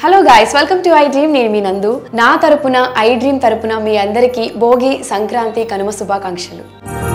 hello guys welcome to I dream నేను మీ నందు నా తరపున ఐ డ్రీమ్ తరపున మీ అందరికీ భోగి సంక్రాంతి కనుమ శుభాకాంక్షలు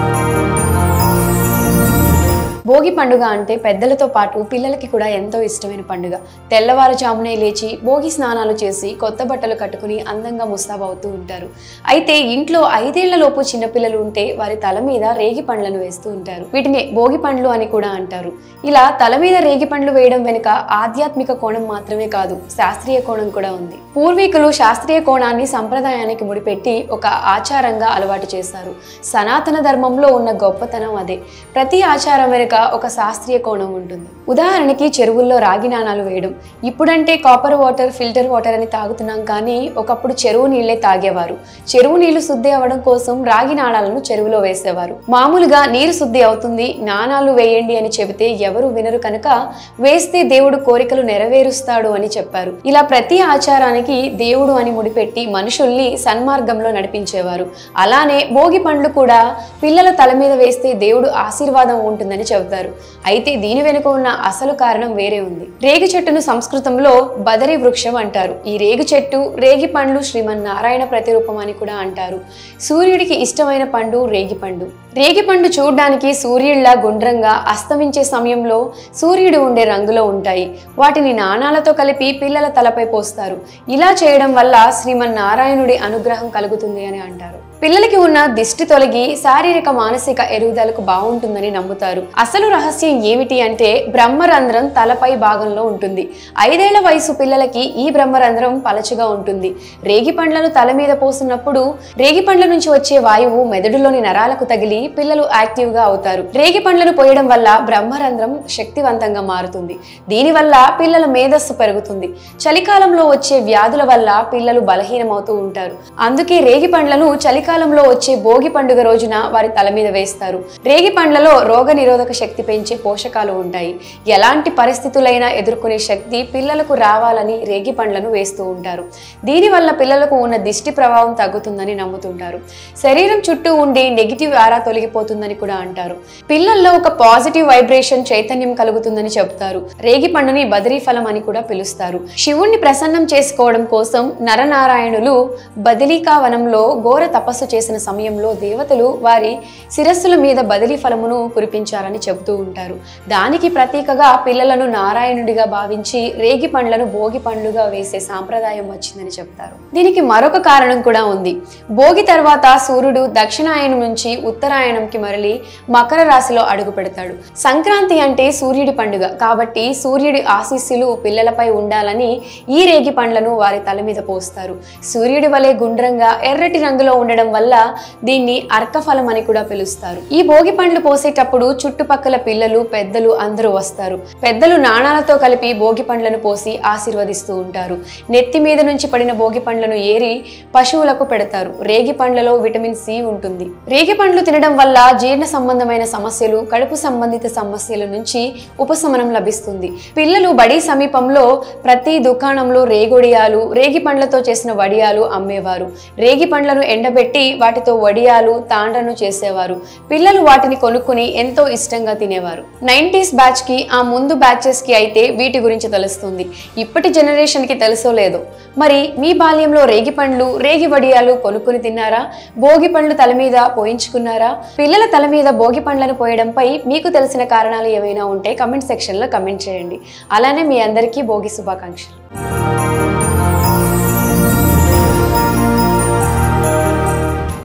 భోగి పండుగ అంటే పెద్దలతో పాటు పిల్లలకి కూడా ఎంతో ఇష్టమైన పండుగ తెల్లవారుజామునే లేచి భోగి స్నానాలు చేసి కొత్త బట్టలు కట్టుకుని అందంగా ముస్తాబవుతూ ఉంటారు అయితే ఇంట్లో ఐదేళ్ల లోపు చిన్నపిల్లలు ఉంటే వారి తల మీద రేగి పండ్లను వేస్తూ ఉంటారు వీటిని భోగి పండ్లు అని కూడా అంటారు ఇలా తల మీద రేగి పండ్లు వేయడం వెనుక ఆధ్యాత్మిక కోణం మాత్రమే కాదు శాస్త్రీయ కోణం కూడా ఉంది పూర్వీకులు శాస్త్రీయ కోణాన్ని సంప్రదాయానికి ముడిపెట్టి ఒక ఆచారంగా అలవాటు చేశారు సనాతన ధర్మంలో ఉన్న గొప్పతనం అదే ప్రతి ఆచారం వెనుక ఒక శాస్త్రీయ కోణం ఉంటుంది ఉదాహరణకి చెరువుల్లో రాగి నాణాలు వేయడం ఇప్పుడంటే కాపర్ వాటర్ ఫిల్టర్ వాటర్ అని తాగుతున్నాం కానీ ఒకప్పుడు చెరువు నీళ్లే తాగేవారు చెరువు నీళ్లు శుద్ధి అవ్వడం కోసం రాగి నాణాలను చెరువులో వేసేవారు మామూలుగా నీరు శుద్ధి అవుతుంది నాణాలు వేయండి అని చెబితే ఎవరు వినరు కనుక వేస్తే దేవుడు కోరికలు నెరవేరుస్తాడు అని చెప్పారు ఇలా ప్రతి ఆచారానికి దేవుడు అని ముడిపెట్టి మనుషుల్ని సన్మార్గంలో నడిపించేవారు అలానే భోగి పండ్లు కూడా పిల్లల తల మీద వేస్తే దేవుడు ఆశీర్వాదం ఉంటుందని చెబుతారు అయితే దీని వెనుక ఉన్న అసలు కారణం వేరే ఉంది రేగి చెట్టును సంస్కృతంలో బదరి వృక్షం అంటారు ఈ రేగు చెట్టు రేగి పండ్లు శ్రీమన్నారాయణ ప్రతిరూపం అని కూడా అంటారు సూర్యుడికి ఇష్టమైన పండు రేగి పండు రేగి పండు చూడ్డానికి సూర్యుడిలా గుండ్రంగా అస్తమించే సమయంలో సూర్యుడు ఉండే రంగులో ఉంటాయి వాటిని నాణాలతో కలిపి పిల్లల తలపై పోస్తారు ఇలా చేయడం వల్ల శ్రీమన్నారాయణుడి అనుగ్రహం కలుగుతుంది అని అంటారు పిల్లలకి ఉన్న దిష్టి తొలగి శారీరక మానసిక ఎదుగుదలకు బాగుంటుందని నమ్ముతారు అసలు రహస్యం ఏమిటి అంటే బ్రహ్మరంధ్రం తలపై భాగంలో ఉంటుంది ఐదేళ్ల వయసు పిల్లలకి ఈ బ్రహ్మరంధ్రం పలచగా ఉంటుంది రేగి పండ్లను తల మీద పోసినప్పుడు రేగి పండ్ల నుంచి వచ్చే వాయువు మెదడులోని నరాలకు తగిలి పిల్లలు యాక్టివ్ గా అవుతారు రేగి పండ్లను పోయడం వల్ల బ్రహ్మరంధ్రం శక్తివంతంగా మారుతుంది దీనివల్ల పిల్లల మేధస్సు పెరుగుతుంది చలికాలంలో వచ్చే వ్యాధుల వల్ల పిల్లలు బలహీనమవుతూ ఉంటారు అందుకే రేగి పండ్లను చలికాలంలో వచ్చే భోగి పండుగ రోజున వారి తల మీద వేస్తారు రేగి పండ్లలో రోగ నిరోధక శక్తి పెంచే పోషకాలు ఉంటాయి ఎలాంటి పరిస్థితులైనా ఎదుర్కొనే శక్తి పిల్లలకు రావాలని రేగి పండ్లను వేస్తూ ఉంటారు దీనివల్ల పిల్లలకు ఉన్న దిష్టి ప్రభావం తగ్గుతుందని నమ్ముతుంటారు శరీరం చుట్టూ ఉండే నెగిటివ్ ఆరా తొలగిపోతుందని కూడా అంటారు పిల్లల్లో ఒక పాజిటివ్ వైబ్రేషన్ చైతన్యం కలుగుతుందని చెబుతారు రేగి పండుని బదిరీ ఫలం అని కూడా పిలుస్తారు శివుణ్ణి ప్రసన్నం చేసుకోవడం కోసం నరనారాయణులు బదిలీకా వనంలో ఘోర తపస్సు చేసిన సమయంలో దేవతలు వారి శిరస్సుల మీద బదిలీ ఫలమును కురిపించారని చెబుతూ ఉంటారు దానికి ప్రతీకగా పిల్లలను నారాయణుడిగా భావించి రేగి పండ్లను భోగి పండ్లుగా వేసే సాంప్రదాయం వచ్చిందని చెప్తారు దీనికి మరొక కారణం కూడా ఉంది భోగి తర్వాత సూర్యుడు దక్షిణాయనం నుంచి ఉత్తరాయణంకి మరలి మకర రాశిలో అడుగు పెడతాడు సంక్రాంతి అంటే సూర్యుడి పండుగ కాబట్టి సూర్యుడి ఆశీస్సులు పిల్లలపై ఉండాలని ఈ రేగి పండ్లను వారి తల మీద పోస్తారు సూర్యుడి వలె గుండ్రంగా ఎర్రటి రంగులో ఉండడం వల్ల దీన్ని అర్కఫలం అని కూడా పిలుస్తారు ఈ భోగి పండ్లు పోసేటప్పుడు చుట్టుపక్కల పిల్లలు పెద్దలు అందరూ వస్తారు పెద్దలు నాణాలతో కలిపి భోగి పండ్లను పోసి ఆశీర్వదిస్తూ ఉంటారు నెత్తి మీద నుంచి పడిన భోగి పండ్లను ఏరి పశువులకు పెడతారు రేగి పండ్లలో విటమిన్ సి ఉంటుంది రేగి పండ్లు తినడం వల్ల జీర్ణ సంబంధమైన సమస్యలు కడుపు సంబంధిత సమస్యల నుంచి ఉపశమనం లభిస్తుంది పిల్లలు బడి సమీపంలో ప్రతి దుకాణంలో రేగొడియాలు రేగి పండ్లతో చేసిన వడియాలు అమ్మేవారు రేగి పండ్లను ఎండబెట్టి వాటితో వడియాలు తాండ్రను చేసేవారు పిల్లలు వాటిని కొనుక్కుని ఎంతో ఇష్టంగా తినేవారు నైంటీస్ బ్యాచ్ కి ఆ ముందు బ్యాచెస్ కి అయితే వీటి గురించి తెలుస్తుంది ఇప్పటి జనరేషన్ కి తెలుసో లేదో మరి మీ బాల్యంలో రేగి పండ్లు రేగి వడియాలు కొనుక్కుని తిన్నారా భోగి పండ్లు తల మీద పోయించుకున్నారా పిల్లల తల మీద భోగి పండ్లను పోయడంపై మీకు తెలిసిన కారణాలు ఏమైనా ఉంటే కమెంట్ సెక్షన్లో కమెంట్ చేయండి అలానే మీ అందరికీ భోగి శుభాకాంక్షలు